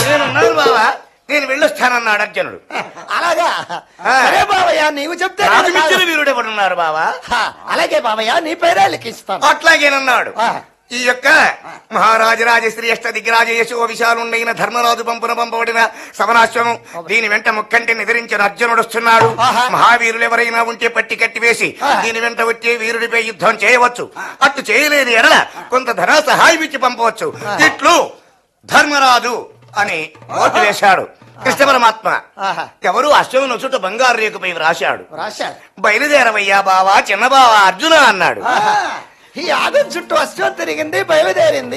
నేనున్నాను బావా నేను వెళ్ళొస్తానన్నాడు అర్జునుడు అలాగా ఆ. సరే బావయ్య నీవు చెప్తే నేను నాకు మించిన కాదు. వీరుడు ఎవడున్నారు బావా హా, అలాగే బావయ్య నీ పేరే లిఖిస్తాను అట్లాగేనన్నాడు ఆ. ఈ యొక్క మహారాజరాజ శ్రీ అష్ట దిగ్గరాజ యశో విశాలుండైన ధర్మరాజు పంపున పంపబడిన సమనాశ్వము దీని వెంట ముక్కంటి నిద్రించిన అర్జునుడు వస్తున్నాడు ఆహా. మహావీరులు ఎవరైనా ఉంటే పట్టి కట్టి వేసి ఆ. దీని వెంట వచ్చే వీరుడిపై యుద్ధం చేయవచ్చు అటు చేయలేని ఎడల కొంత ధన సహాయం ఇచ్చి పంపవచ్చు ఇట్లు ధర్మరాజు అని ఓటు వేశాడు కృష్ణ పరమాత్మ ఆహా. ఎవరు అశ్వము నొచుట బంగారు రేకుపై వ్రాశాడు రాశాడు బయలుదేరవయ్యా బావా చిన్న బావా అర్జున అన్నాడు ఈ ఆదం చుట్టూ అశ్వం తిరిగింది బయలుదేరింది